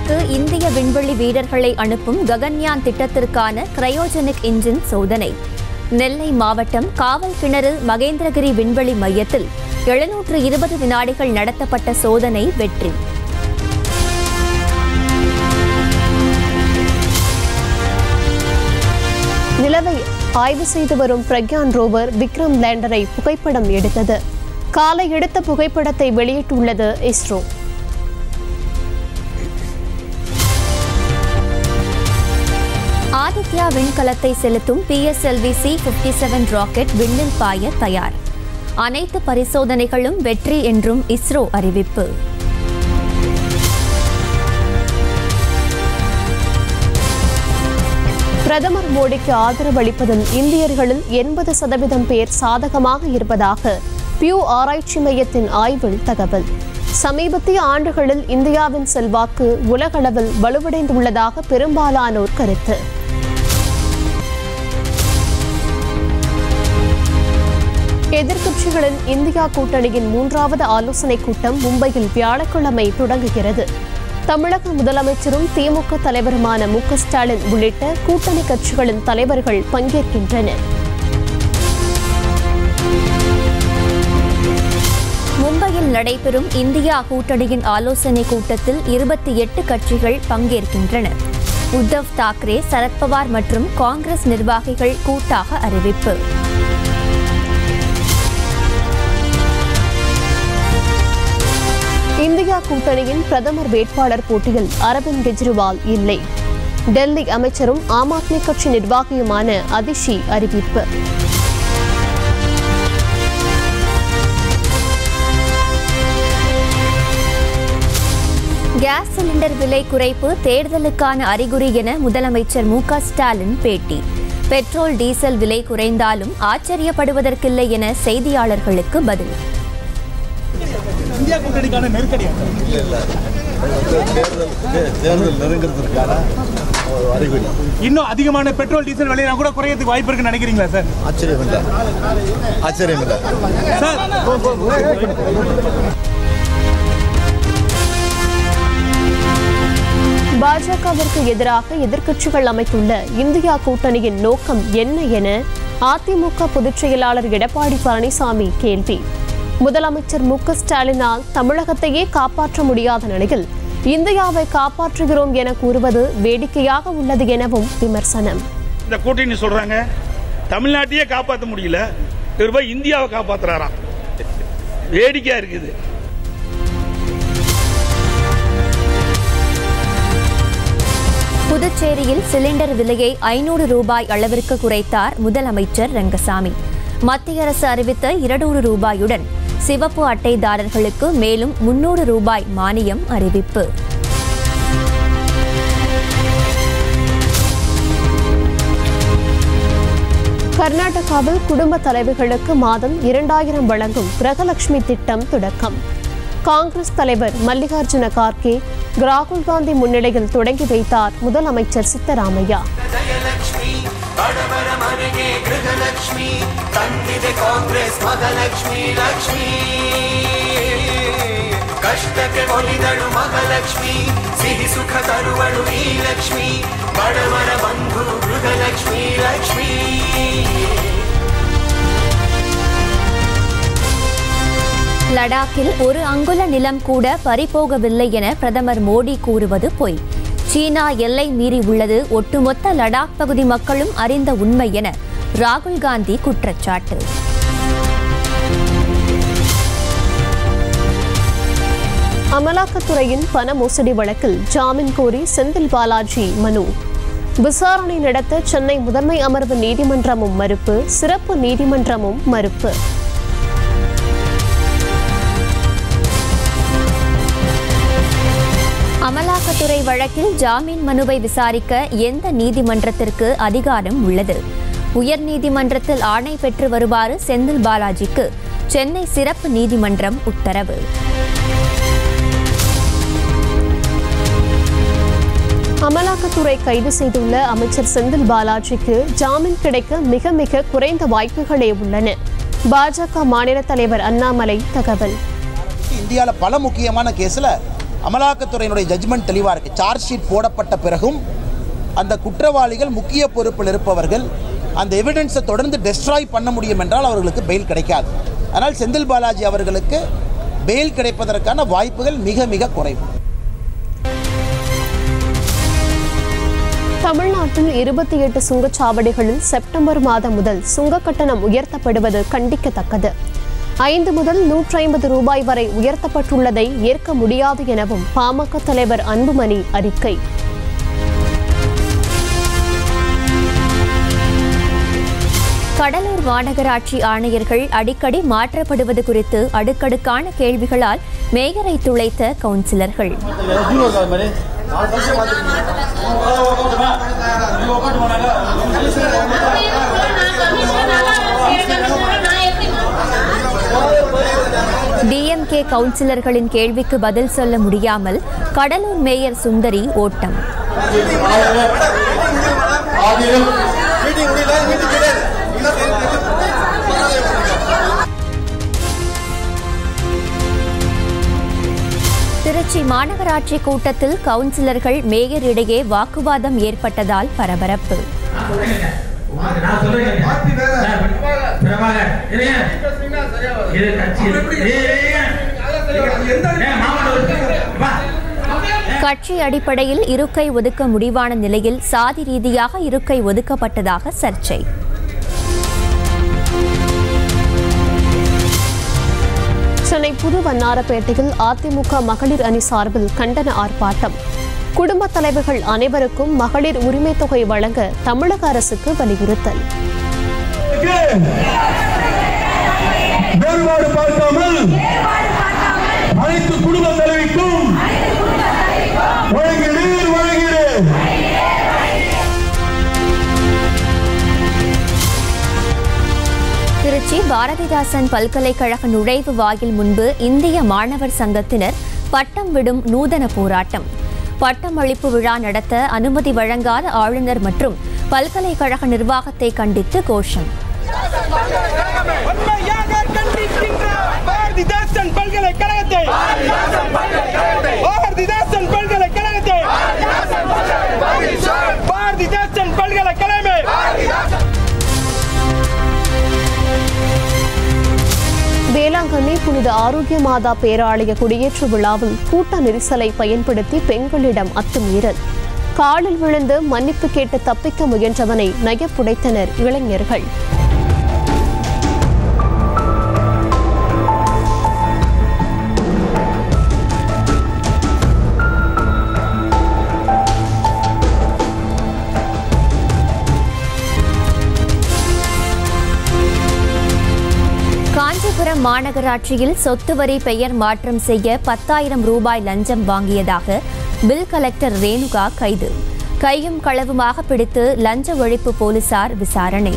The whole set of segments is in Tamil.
நிலவுக்கு இந்திய விண்வெளி வீரர்களை அனுப்பும் ககன்யான் திட்டத்திற்கான கிரையோஜெனிக் இன்ஜின் சோதனை நெல்லை மாவட்டம் காவல் கிணறு மகேந்திரகிரி விண்வெளி மையத்தில் எழுநூற்று இருபது வினாடிகள் நடத்தப்பட்ட சோதனை வெற்றி நிலவை ஆய்வு செய்து வரும் பிரக்யான் ரோவர் விக்ரம் லேண்டரை புகைப்படம் எடுத்தது காலை எடுத்த புகைப்படத்தை வெளியிட்டுள்ளது இஸ்ரோ ஆதித்யா விண்கலத்தை செலுத்தும் PSLV C fifty seven rocket விண்ணில் பாய தயார் அனைத்து பரிசோதனைகளும் வெற்றி என்றும் இஸ்ரோ அறிவிப்பு பிரதமர் மோடிக்கு ஆதரவு அளிப்பதில் இந்தியர்களில் எண்பது சதவீதம் பேர் சாதகமாக இருப்பதாக பியூ ஆராய்ச்சி மையத்தின் ஆய்வில் தகவல் சமீபத்திய ஆண்டுகளில் இந்தியாவின் செல்வாக்கு உலகளவில் வலுவடைந்துள்ளதாக பெரும்பாலானோர் கருத்து எதிர்க்கட்சிகளின் இந்தியா கூட்டணியின் மூன்றாவது ஆலோசனைக் கூட்டம் மும்பையில் வியாழக்கிழமை தொடங்குகிறது தமிழக முதலமைச்சரும் திமுக தலைவருமான மு க ஸ்டாலின் உள்ளிட்ட கூட்டணி கட்சிகளின் தலைவர்கள் பங்கேற்கின்றனர் மும்பையில் நடைபெறும் இந்தியா கூட்டணியின் ஆலோசனைக் கூட்டத்தில் இருபத்தி எட்டு கட்சிகள் பங்கேற்கின்றன உத்தவ் தாக்கரே சரத்பவார் மற்றும் காங்கிரஸ் நிர்வாகிகள் கூட்டாக அறிவிப்பு இந்தியா கூட்டணியின் பிரதமர் வேட்பாளர் போட்டியில் அரவிந்த் கெஜ்ரிவால் இல்லை டெல்லி அமைச்சரும் ஆம் ஆத்மி கட்சி நிர்வாகியுமான அதிஷி அறிவிப்பு கேஸ் சிலிண்டர் விலை குறைப்பு தேர்தலுக்கான அறிகுறி என முதலமைச்சர் மு க ஸ்டாலின் பேட்டி பெட்ரோல் டீசல் விலை குறைந்தாலும் ஆச்சரியப்படுவதற்கில்லை என செய்தியாளர்களுக்கு பதில் இந்தியா கூட்டணிக்கான நெருக்கடி தேர்தல் நெருங்கிறதுக்கான ஒரு அறிகுறி இன்னும் அதிகமான பெட்ரோல் டீசல் விலையெல்லாம் கூட குறையறதுக்கு வாய்ப்பு இருக்குன்னு நினைக்கிறீங்களா சார் ஆச்சரியம் இல்லை ஆச்சரியம் இல்லை சார் பாஜகவிற்கு எதிராக எதிர்க்கட்சிகள் அமைத்துள்ள இந்தியா கூட்டணியின் நோக்கம் என்ன என அதிமுக பொதுச் செயலாளர் எடப்பாடி பழனிசாமி கேள்வி முதலமைச்சர் மு க ஸ்டாலினால் தமிழகத்தையே காப்பாற்ற முடியாத நிலையில் இந்தியாவை காப்பாற்றுகிறோம் என கூறுவது வேடிக்கையாக உள்ளது எனவும் விமர்சனம் இந்த கூட்டணி சொல்றாங்க தமிழ்நாட்டையே காப்பாற்ற முடியல இவர் போய் இந்தியாவை காப்பாத்துறாராம் வேடிக்கையா இருக்குது புதுச்சேரியில் சிலிண்டர் விலையை ஐநூறு ரூபாய் அளவிற்கு குறைத்தார் முதலமைச்சர் ரங்கசாமி மத்திய அரசு அறிவித்த இருநூறு ரூபாயுடன் சிவப்பு அட்டைதாரர்களுக்கு மேலும் முன்னூறு ரூபாய் மானியம் அறிவிப்பு கர்நாடகாவில் குடும்ப தலைவிகளுக்கு மாதம் இரண்டாயிரம் வழங்கும் கிரகலட்சுமி திட்டம் தொடக்கம் காங்கிரஸ் தலைவர் மல்லிகார்ஜுன கார்கே ராகுல் காந்தி முன்னிலையில் தொடங்கி வைத்தார் முதலமைச்சர் சித்தராமையா ಜಯಲಕ್ಷ್ಮಿ ಬಡವರ ಮನೆಗೆ ಗೃಹಲಕ್ಷ್ಮಿ ತಂದಿದೆ ಕಾಂಗ್ರೆಸ್ ಮಗಲಕ್ಷ್ಮಿ ಲಕ್ಷ್ಮಿ ಕಷ್ಟಕ್ಕೆ ಒಲಿದಳು ಮಗಲಕ್ಷ್ಮಿ ಸಿಹಿ ಸುಖ ತರುವಳು ಈ ಲಕ್ಷ್ಮಿ ಬಡವರ ಬಂಧು ಗೃಹಲಕ್ಷ್ಮಿ ಲಕ್ಷ್ಮೀ லடாக்கில் ஒரு அங்குல நிலம் கூட பறிபோகவில்லை என பிரதமர் மோடி கூறுவது பொய் சீனா எல்லை மீறி உள்ளது ஒட்டுமொத்த லடாக் பகுதி மக்களும் அறிந்த உண்மை என ராகுல் காந்தி குற்றச்சாட்டு அமலாக்கத்துறையின் பண மோசடி வழக்கில் ஜாமீன் கோரி செந்தில் பாலாஜி மனு விசாரணை நடத்த சென்னை முதன்மை அமர்வு நீதிமன்றமும் மறுப்பு சிறப்பு நீதிமன்றமும் மறுப்பு அமலாக்கத்துறை வழக்கில் ஜாமீன் மனுவை விசாரிக்க எந்த நீதிமன்றத்திற்கு அதிகாரம் உள்ளது உயர்நீதிமன்றத்தில் ஆணை பெற்று வருமாறு செந்தில் பாலாஜிக்கு சென்னை சிறப்பு நீதிமன்றம் உத்தரவு அமலாக்கத்துறை கைது செய்துள்ள அமைச்சர் செந்தில் பாலாஜிக்கு ஜாமீன் கிடைக்க மிக மிக குறைந்த வாய்ப்புகளே உள்ளன பாஜக மாநில தலைவர் அண்ணாமலை தகவல் இந்தியாவில் பல முக்கியமான கேஸில் அமலாக்கத்துறையினுடைய ஜட்ஜ்மெண்ட் தெளிவாக இருக்குது சார்ஜ் ஷீட் போடப்பட்ட பிறகும் அந்த குற்றவாளிகள் முக்கிய பொறுப்பில் இருப்பவர்கள் அந்த எவிடன்ஸை தொடர்ந்து டெஸ்ட்ராய் பண்ண முடியும் என்றால் அவர்களுக்கு பெயில் கிடைக்காது அதனால் செந்தில் பாலாஜி அவர்களுக்கு பெயில் கிடைப்பதற்கான வாய்ப்புகள் மிக மிக குறைவு தமிழ்நாட்டில் இருபத்தி எட்டு சுங்கச்சாவடிகளில் செப்டம்பர் மாதம் முதல் சுங்க கட்டணம் உயர்த்தப்படுவது கண்டிக்கத்தக்கது ஐந்து முதல் நூற்றி ஐம்பது ரூபாய் வரை உயர்த்தப்பட்டுள்ளதை ஏற்க முடியாது எனவும் பாமக தலைவர் அன்புமணி அறிக்கை கடலூர் மாநகராட்சி ஆணையர்கள் அடிக்கடி மாற்றப்படுவது குறித்து அடுக்கடுக்கான கேள்விகளால் மேயரை துளைத்த கவுன்சிலர்கள் டிஎம்கே கவுன்சிலர்களின் கேள்விக்கு பதில் சொல்ல முடியாமல் கடலூர் மேயர் சுந்தரி ஓட்டம் மீட்டிங் முடியல மீட்டிங் கிடையாது திருச்சி மாநகராட்சி கூட்டத்தில் கவுன்சிலர்கள் மேயர் இடையே வாக்குவாதம் ஏற்பட்டதால் பரபரப்பு நான் சொல்றேன் பிரபாகர் இருங்க. இது கட்சி கட்சி அடிப்படையில் இருக்கை ஒதுக்க முடிவான நிலையில் சாதி ரீதியாக இருக்கை ஒதுக்கப்பட்டதாக சர்ச்சை சென்னை புது வண்ணாரப்பேட்டையில் அதிமுக மகளிர் அணி சார்பில் கண்டன ஆர்ப்பாட்டம் குடும்ப தலைவர்கள் அனைவருக்கும் மகளிர் உரிமைத் தொகை வழங்க தமிழக அரசுக்கு வலியுறுத்தல் வேறுபாடு பார்க்காமல் அனைத்து குடும்ப தலைவிக்கும் வழங்கிடு வழங்கிடு திருச்சி பாரதிதாசன் பல்கலைக்கழக நுழைவு வாயில் முன்பு இந்திய மாணவர் சங்கத்தினர் பட்டம் விடும் நூதன போராட்டம் பட்டமளிப்பு விழா நடத்த அனுமதி வழங்காத ஆளுநர் மற்றும் பல்கலைக்கழக நிர்வாகத்தை கண்டித்து கோஷம் பாரதிதாசன் பல்கலைக்கழகத்தை பாரதிதாசன் பல்கலைக்கழகத்தை பாரதிதாசன் பல்கலைக்கழகமே வேளாங்கண்ணி புனித ஆரோக்கிய மாதா பேராலய குடியேற்று விழாவில் கூட்ட நெரிசலை பயன்படுத்தி பெண்களிடம் அத்துமீறல் காலில் விழுந்து மன்னிப்பு கேட்டு தப்பிக்க முயன்றவனை நயப்புடைத்தனர் இளைஞர்கள் காஞ்சிபுரம் மாநகராட்சியில் சொத்து வரி பெயர் மாற்றம் செய்ய பத்தாயிரம் ரூபாய் லஞ்சம் வாங்கியதாக பில் கலெக்டர் ரேணுகா கைது கையும் களவுமாக பிடித்து லஞ்ச ஒழிப்பு போலீசார் விசாரணை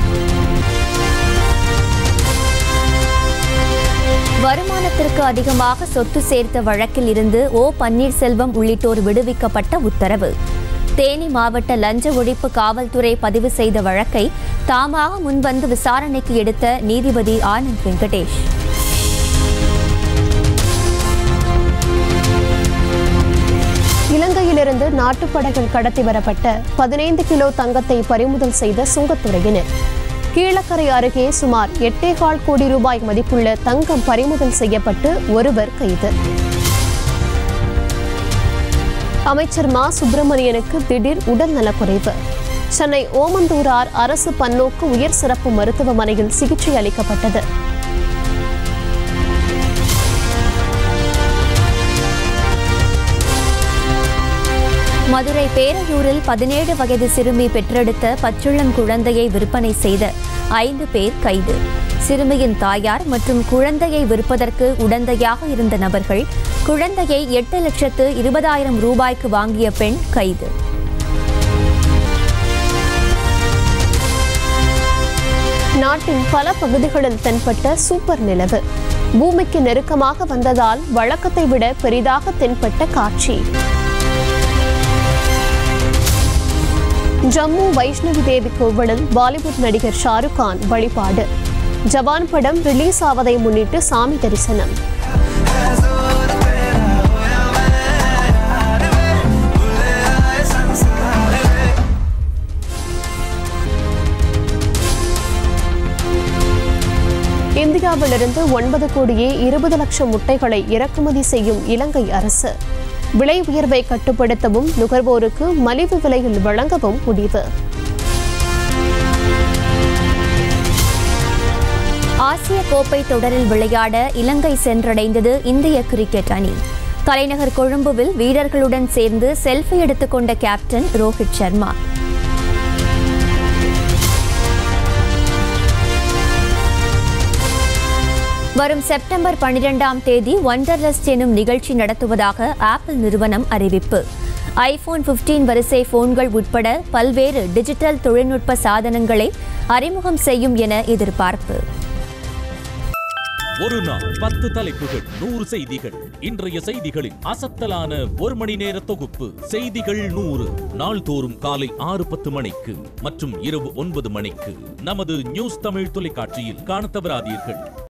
வருமானத்திற்கு அதிகமாக சொத்து சேர்த்த வழக்கில் இருந்து ஓ பன்னீர்செல்வம் உள்ளிட்டோர் விடுவிக்கப்பட்ட உத்தரவு தேனி மாவட்ட லஞ்ச ஒழிப்பு காவல்துறை பதிவு செய்த வழக்கை தாமாக முன்வந்து விசாரணைக்கு எடுத்த நீதிபதி ஆனந்த் வெங்கடேஷ் இலங்கையிலிருந்து நாட்டுப்படகில் கடத்தி வரப்பட்ட பதினைந்து கிலோ தங்கத்தை பறிமுதல் செய்த சுங்கத்துறையினர் கீழக்கரை அருகே சுமார் எட்டேகால் கோடி ரூபாய் மதிப்புள்ள தங்கம் பறிமுதல் செய்யப்பட்டு ஒருவர் கைது அமைச்சர் மா சுப்பிரமணியனுக்கு திடீர் உடல் நலக்குறைவு சென்னை ஓமந்தூரார் அரசு பன்னோக்கு உயர் சிறப்பு மருத்துவமனையில் சிகிச்சை அளிக்கப்பட்டது மதுரை பேரையூரில் பதினேழு வயது சிறுமி பெற்றெடுத்த பச்சுள்ளம் குழந்தையை விற்பனை செய்த ஐந்து பேர் கைது சிறுமியின் தாயார் மற்றும் குழந்தையை விற்பதற்கு உடந்தையாக இருந்த நபர்கள் குழந்தையை எட்டு லட்சத்து இருபதாயிரம் ரூபாய்க்கு வாங்கிய பெண் கைது நாட்டின் பல பகுதிகளில் தென்பட்ட சூப்பர் நிலவு பூமிக்கு நெருக்கமாக வந்ததால் வழக்கத்தை விட பெரிதாக தென்பட்ட காட்சி ஜம்மு வைஷ்ணவி தேவி கோவிலில் பாலிவுட் நடிகர் ஷாருக் கான் வழிபாடு ஜவான் படம் ரிலீஸ் ஆவதை முன்னிட்டு சாமி தரிசனம் இந்தியாவிலிருந்து ஒன்பது கோடியே இருபது லட்சம் முட்டைகளை இறக்குமதி செய்யும் இலங்கை அரசு விலை உயர்வை கட்டுப்படுத்தவும் நுகர்வோருக்கு மலிவு விலையில் வழங்கவும் முடிவு ஆசிய கோப்பை தொடரில் விளையாட இலங்கை சென்றடைந்தது இந்திய கிரிக்கெட் அணி தலைநகர் கொழும்புவில் வீரர்களுடன் சேர்ந்து செல்ஃபி எடுத்துக்கொண்ட கேப்டன் ரோஹித் சர்மா வரும் செப்டம்பர் பனிரெண்டாம் தேதி ஒண்டர்லஸ்ட் எனும் நிகழ்ச்சி நடத்துவதாக ஆப்பிள் நிறுவனம் அறிவிப்பு ஐபோன் 15 வரிசை போன்கள் உட்பட பல்வேறு டிஜிட்டல் தொழில்நுட்ப சாதனங்களை அறிமுகம் செய்யும் என எதிர்பார்ப்பு ஒரு நாள் பத்து தலைப்புகள் நூறு செய்திகள் இன்றைய செய்திகளின் அசத்தலான ஒரு மணி நேர தொகுப்பு செய்திகள் நூறு நாள்தோறும் காலை ஆறு பத்து மணிக்கு மற்றும் இரவு ஒன்பது மணிக்கு நமது நியூஸ் தமிழ் தொலைக்காட்சியில் காணத் தவறாதீர்கள்